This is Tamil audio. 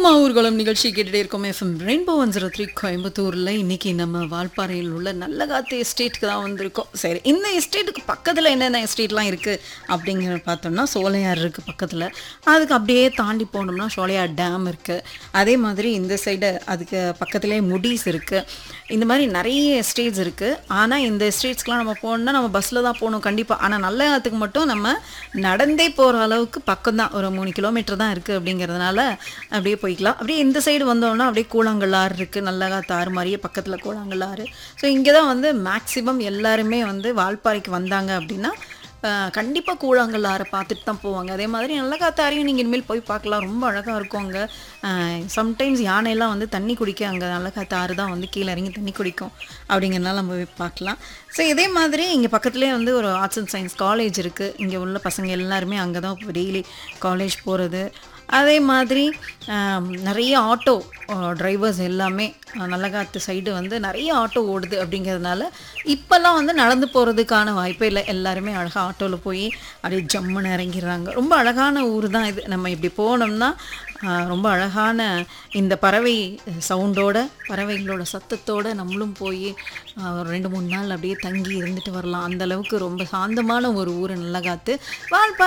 ஊருமா ஊர்வலம் நிகழ்ச்சி கேட்டுட்டே இருக்கோம் FM rainbow one zero three கோயம்புத்தூரில் இன்னைக்கு நம்ம வால்பாறையில் உள்ள நல்லகாத்து எஸ்டேட்டுக்கு தான் வந்திருக்கோம் சரி இந்த எஸ்டேட்டுக்கு பக்கத்தில் என்னென்ன எஸ்டேட்லாம் இருக்குது அப்படிங்கிற பார்த்தோம்னா சோலையார் இருக்குது பக்கத்தில் அதுக்கு அப்படியே தாண்டி போனோம்னா சோலையார் டேம் இருக்குது அதே மாதிரி இந்த சைடு அதுக்கு பக்கத்துலேயே முடிஸ் இருக்குது இந்த மாதிரி நிறைய எஸ்டேட்ஸ் இருக்குது ஆனால் இந்த எஸ்டேட்ஸ்க்குலாம் நம்ம போகணுன்னா நம்ம பஸ்ஸில் தான் போகணும் கண்டிப்பாக ஆனால் நல்லகாத்துக்கு மட்டும் நம்ம நடந்தே போகிற அளவுக்கு பக்கம் தான் ஒரு மூணு கிலோமீட்டர் தான் இருக்குது அப்படிங்கிறதுனால அப்படியே போய்க்கலாம் அப்படியே இந்த சைடு வந்தோம்னா அப்படியே கூழாங்கல் ஆறு இருக்குது நல்லகாத்து ஆறு மாதிரியே பக்கத்தில் கூழாங்கல் ஆறு ஸோ இங்கே தான் வந்து மேக்ஸிமம் எல்லாருமே வந்து வால்பாறைக்கு வந்தாங்க அப்படின்னா கண்டிப்பாக கூழாங்கல் ஆறை பார்த்துட்டு தான் போவாங்க அதே மாதிரி நல்ல காத்தாரையும் நீங்கள் இனிமேல் போய் பார்க்கலாம் ரொம்ப அழகாக இருக்கும் அங்கே சம்டைம்ஸ் யானையெல்லாம் வந்து தண்ணி குடிக்க அங்கே நல்ல காத்து ஆறு தான் வந்து கீழே இறங்கி தண்ணி குடிக்கும் அப்படிங்கிறனால நம்ம போய் பார்க்கலாம் ஸோ இதே மாதிரி இங்கே பக்கத்துலேயே வந்து ஒரு ஆர்ட்ஸ் அண்ட் சயின்ஸ் காலேஜ் இருக்குது இங்கே உள்ள பசங்க எல்லாருமே அங்கே தான் டெய்லி காலேஜ் போகிறது அதே மாதிரி ஆம், நிறைய ஆட்டோ டிரைவர்ஸ் எல்லாமே அஹ், நல்லகாத்து சைடு வந்து நிறைய ஆட்டோ ஓடுது அப்படிங்கிறதுனால இப்போல்லாம் வந்து நடந்து போகிறதுக்கான வாய்ப்பே இல்லை எல்லாருமே அழகாக ஆட்டோவில் போய் அப்படியே ஜம்முன்னு இறங்கிடுறாங்க ரொம்ப அழகான ஊர் தான் இது நம்ம இப்படி போனோம்னா ஆஹ், ரொம்ப அழகான இந்த பறவை சவுண்டோட பறவைகளோட சத்தத்தோட நம்மளும் போய் ஆஹ், ஒரு ரெண்டு மூணு நாள் அப்படியே தங்கி இருந்துட்டு வரலாம் அந்த அளவுக்கு ரொம்ப சாந்தமான ஒரு ஊர் நல்லகாத்து வால்பாறை